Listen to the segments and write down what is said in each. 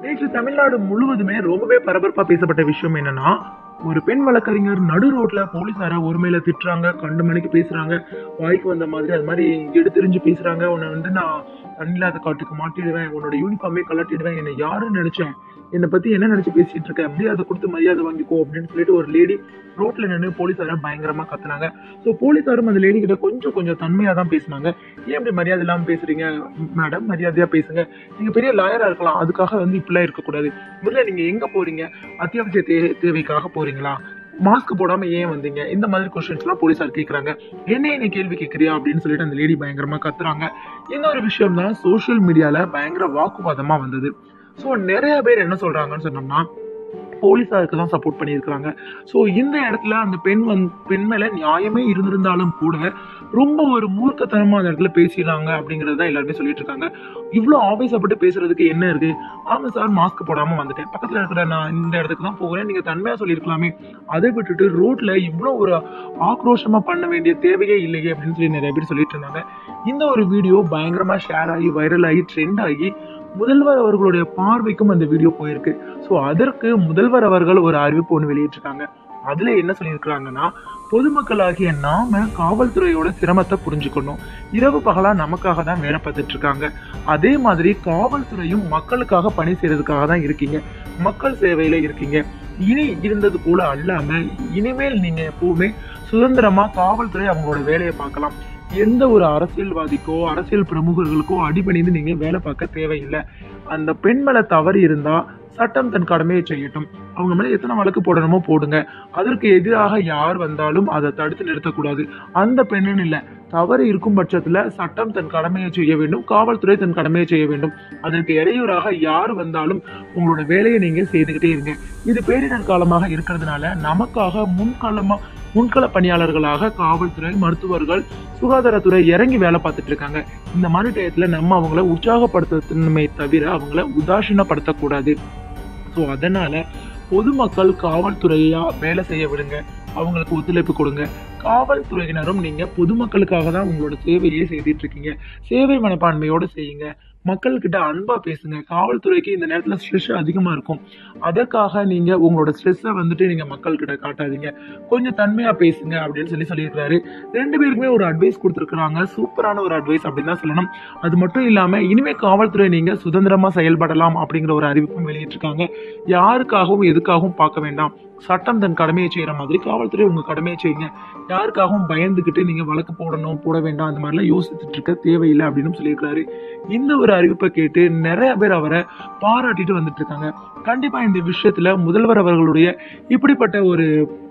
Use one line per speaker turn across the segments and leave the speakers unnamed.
நேற்று தமிழ்நாடு முழுவதுமே ரொம்பவே பரபரப்பா பேசப்பட்ட விஷயம் என்னன்னா ஒரு பெண் வழக்கறிஞர் நடு ரோட்ல போலீஸார ஒருமையில திட்டுறாங்க கண்டு மணிக்கு பேசுறாங்க வாய்க்கு வந்த மாதிரி அது மாதிரி எடுத்தெறிஞ்சு பேசுறாங்க உன்னை வந்து நான் தண்ணில்லாத காட்டுக்கு மாட்டிடுவேன் உன்னோட யூனிஃபார்மே கலட்டிடுவேன் என்னை யாருன்னு நினைச்சேன் என்னை பத்தி என்ன நினைச்சு பேசிட்டு இருக்க மரியாதை கொடுத்து மரியாதை வாங்கிக்கோ அப்படின்னு சொல்லிட்டு ஒரு லேடி ரோட்ல நின்று போலீஸார பயங்கரமா கத்துனாங்க ஸோ போலீஸாரும் அந்த லேடி கிட்ட கொஞ்சம் கொஞ்சம் தன்மையா தான் பேசினாங்க ஏன் இப்படி மரியாதை இல்லாம பேசுறீங்க மேடம் மரியாதையா பேசுங்க நீங்க பெரிய லாயரா இருக்கலாம் அதுக்காக வந்து இப்படிலாம் இருக்கக்கூடாது முதல்ல நீங்க எங்க போறீங்க அத்தியாவசிய தே தேவைக்காக போறீங்களா மாஸ்க் போடாம ஏன் வந்தீங்க இந்த மாதிரி கொஸ்டின்ஸ் எல்லாம் போலீஸார் கேக்குறாங்க என்ன என்ன கேள்வி கேட்கறியா அப்படின்னு சொல்லிட்டு அந்த லேடி பயங்கரமா கத்துறாங்க இந்த ஒரு விஷயம் தான் சோஷியல் மீடியால பயங்கர வாக்குவாதமா வந்தது ஸோ நிறைய பேர் என்ன சொல்றாங்கன்னு சொன்னோம்னா போலீஸாருக்கு தான் சப்போர்ட் பண்ணியிருக்கிறாங்க ஸோ இந்த இடத்துல அந்த பெண் வந் பெண் மேல நியாயமே இருந்திருந்தாலும் கூட ரொம்ப ஒரு மூர்க்கத்தனமா அந்த இடத்துல பேசிடுறாங்க அப்படிங்கறது தான் எல்லாருமே சொல்லிட்டு இருக்காங்க இவ்வளோ ஆவேசப்பட்டு பேசுறதுக்கு என்ன இருக்கு ஆமா சார் மாஸ்க் போடாம வந்துட்டேன் பக்கத்துல இருக்கிற நான் இந்த இடத்துக்கு தான் போகிறேன் நீங்க தன்மையா சொல்லியிருக்கலாமே அதை விட்டுட்டு ரோட்ல இவ்வளோ ஒரு ஆக்ரோஷமா பண்ண வேண்டிய தேவையே இல்லையே அப்படின்னு சொல்லி நிறைய பேர் சொல்லிட்டு இருந்தாங்க இந்த ஒரு வீடியோ பயங்கரமா ஷேர் ஆகி வைரல் ஆகி ட்ரெண்ட் ஆகி முதல்வர் அவர்களுடைய பார்வைக்கும் அந்த வீடியோ போயிருக்கு ஸோ அதற்கு முதல்வர் அவர்கள் ஒரு அறிவிப்பு ஒன்று வெளியிட்டிருக்காங்க அதுல என்ன சொல்லியிருக்கிறாங்கன்னா பொதுமக்களாகிய நாம காவல்துறையோட சிரமத்தை புரிஞ்சுக்கணும் இரவு பகலா நமக்காக தான் வேலை பார்த்துட்டு இருக்காங்க அதே மாதிரி காவல்துறையும் மக்களுக்காக பணி செய்யறதுக்காக தான் இருக்கீங்க மக்கள் சேவையில இருக்கீங்க இனி இருந்தது போல அல்லாம இனிமேல் நீங்க எப்பவுமே சுதந்திரமா காவல்துறை அவங்களோட வேலையை பார்க்கலாம் எந்த ஒரு அரசியல்வாதிக்கோ அரசியல் பிரமுகர்களுக்கோ அடிபணிந்து நீங்க வேலை பார்க்க தேவையில்லை அந்த பெண் மேல தவறு இருந்தா சட்டம் தன் கடமையை செய்யட்டும் அவங்க மேல எத்தனை வழக்கு போடணுமோ போடுங்க அதற்கு எதிராக யார் வந்தாலும் அதை தடுத்து நிறுத்தக்கூடாது அந்த பெண்ணுன்னு இல்லை தவறு இருக்கும் பட்சத்துல சட்டம் தன் கடமையை செய்ய வேண்டும் காவல்துறை தன் கடமையை செய்ய வேண்டும் அதற்கு இடையூறாக யார் வந்தாலும் உங்களோட வேலையை நீங்க செய்துக்கிட்டே இருங்க இது பேரிடர் காலமாக இருக்கிறதுனால நமக்காக முன்காலமா முன்கள பணியாளர்களாக காவல்துறை மருத்துவர்கள் சுகாதாரத்துறை இறங்கி வேலை பார்த்துட்டு இருக்காங்க இந்த மாதிரி டயத்துல நம்ம அவங்கள உற்சாகப்படுத்தணுமே தவிர அவங்கள உதாசீனப்படுத்தக்கூடாது ஸோ அதனால பொதுமக்கள் காவல்துறையா வேலை செய்ய விடுங்க அவங்களுக்கு ஒத்துழைப்பு கொடுங்க காவல்துறையினரும் நீங்க பொதுமக்களுக்காக தான் உங்களோட சேவையே செய்துட்டு இருக்கீங்க சேவை மனப்பான்மையோட செய்யுங்க மக்கள்கிட்ட அன்பா பேசுங்க காவல்துறைக்கு இந்த நேரத்துல ஸ்ட்ரெஸ் அதிகமா இருக்கும் அதற்காக நீங்க உங்களோட ஸ்ட்ரெஸ்ஸை வந்துட்டு நீங்க மக்கள்கிட்ட காட்டாதீங்க கொஞ்சம் தன்மையா பேசுங்க அப்படின்னு சொல்லி சொல்லியிருக்காரு ரெண்டு பேருக்குமே ஒரு அட்வைஸ் கொடுத்துருக்காங்க சூப்பரான ஒரு அட்வைஸ் அப்படின்னு தான் சொல்லணும் அது மட்டும் இல்லாம இனிமே காவல்துறை நீங்க சுதந்திரமா செயல்படலாம் அப்படிங்கிற ஒரு அறிவிப்பும் வெளியிட்டிருக்காங்க யாருக்காகவும் எதுக்காகவும் பார்க்க வேண்டாம் சட்டம் தன் கடமையை செய்யற மாதிரி காவல்துறை உங்க கடமையை செய்யுங்க யாருக்காகவும் பயந்துகிட்டு நீங்க வழக்கு போடணும் போட வேண்டாம் அந்த மாதிரிலாம் யோசிச்சுட்டு இருக்க தேவையில்லை அப்படின்னு சொல்லியிருக்காரு இந்த ஒரு அறிவிப்பை கேட்டு நிறைய பேர் அவரை பாராட்டிட்டு வந்துட்டு இருக்காங்க கண்டிப்பா இந்த விஷயத்துல முதல்வர் அவர்களுடைய இப்படிப்பட்ட ஒரு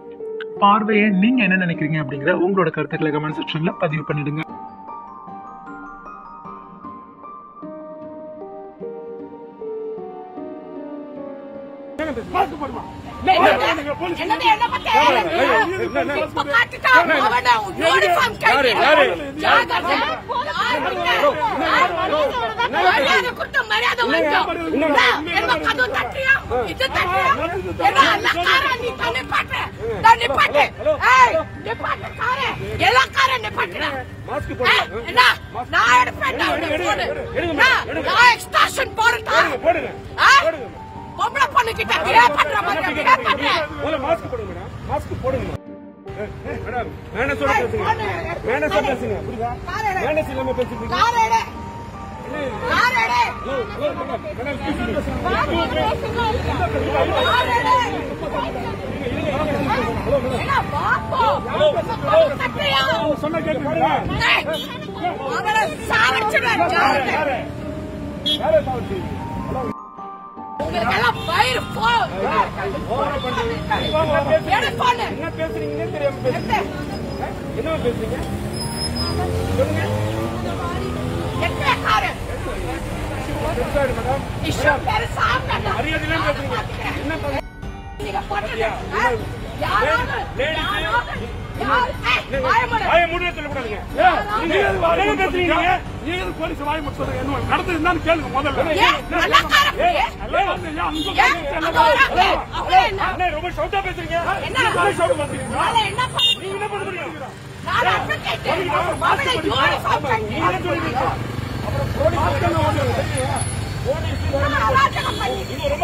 பார்வையை நீங்க என்ன நினைக்கிறீங்க அப்படிங்கிற உங்களோட கருத்துக்களை கமெண்ட் செக்ஷன்ல பதிவு பண்ணிடுங்க
என்னது என்ன பத்தி இப்ப காட்டுட்டா அவன யூனிஃபார்ம் கையில ஜாகிரதை மரியாதை கொடுத்த மரியாதை வாங்கிக்கோ என்ன கதவு தட்டியா இது தட்டியா என்ன எல்லா கார நீ தண்ணி பாட்டு தண்ணி பாட்டு ஏய் நீ பாட்டு கார எல்லா கார நீ பாட்டுடா என்ன நான் எடுப்பேன் நான் எக்ஸ்டாஷன் போடுறா பொம்பளை பொண்ணு கிட்ட பிஹேவ் பண்ற மாதிரி பிஹேவ் பண்றேன்
முதல்ல மாஸ்க் போடுங்க மேடம் மாஸ்க் போடுங்க மேடம் மேடம் சொல்ல பேசுங்க மேடம் சொல்ல பேசுங்க புரியுதா மேடம் இல்லாம பேசுறீங்க
கார் எடு கார் எடு
மேடம் பேசுங்க
கார் எடு என்ன பாப்போ கட்டியா
சொன்ன கேட்குறீங்களா
அவனை சாவச்சிடுவேன் ஜாகிரதை
வேற சாவச்சு
உங்களுக்கெல்லாம் பயிர் போ எடு போனு
என்ன பேசுறீங்கன்னே தெரியாம பேசுறீங்க என்ன பேசுறீங்க
எட்டு காரு
பெருசாடு மேடம்
இஷ்யூ பெருசா
மரியாதையிலே பேசுறீங்க என்ன பேசுறீங்க
நீங்க போட்டது யாராவது யாராவது யார் ஏய் வாய மூடு
வாயை மூடியே சொல்லக்கூடாதுங்க நீங்க என்ன பேசுறீங்க நீங்க
நீங்க எதுக்கு போலீஸ் வாய் மட்டும் சொல்றீங்க என்ன நடந்தது என்னன்னு கேளுங்க முதல்ல
ஏன் நல்லா காரப்பே
நல்லா வந்து ஏன் அங்க
ஏன் அங்க வராங்க அவங்க என்ன
அண்ணே ரொம்ப ஷவுட்டா பேசுறீங்க
என்ன
ஷவுட் பண்றீங்க
நாளை என்ன பண்ண
நீங்க என்ன பண்ண முடியும்
நாளை அட்வொகேட் அவளை யூனிஃபார்ம் பண்ணி
அப்புறம் போலீஸ்
அராஜகம் பண்ணி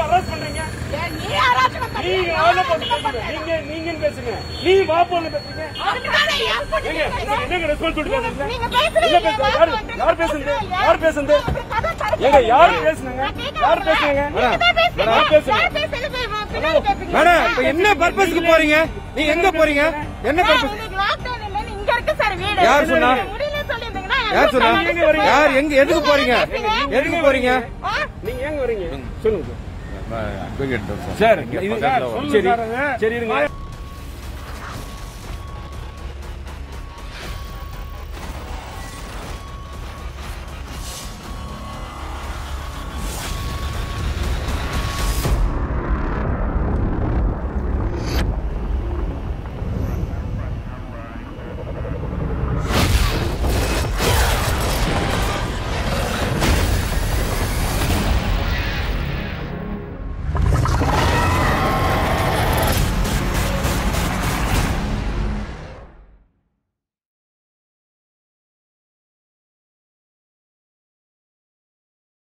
நீ வாப்போன்னு பேசுறீங்க
அதுக்குதானே என் பொண்ணு
ஏங்க,
கேக்குறேன்.
என்னங்க ரெஸ்பான்சிபிலிட்டி பேசுறீங்க
நீங்க பேசுறீங்க
என்ன பேசுறீங்க? யாரு யார் பேசுறது யார் பேசுறது ஏங்க யார் பேசுனாங்க யார் பேசுனாங்க யார் பேசுனாங்க
மேடம் இப்ப என்ன பர்பஸ்க்கு போறீங்க நீங்க எங்க போறீங்க என்ன பர்பஸ் யார் சொன்னா? யார் சொன்னா யார் எங்க எதுக்கு போறீங்க எதுக்கு போறீங்க
நீங்க ஏங்க வரீங்க சொல்லுங்க சார் இது சரி சரி இருங்க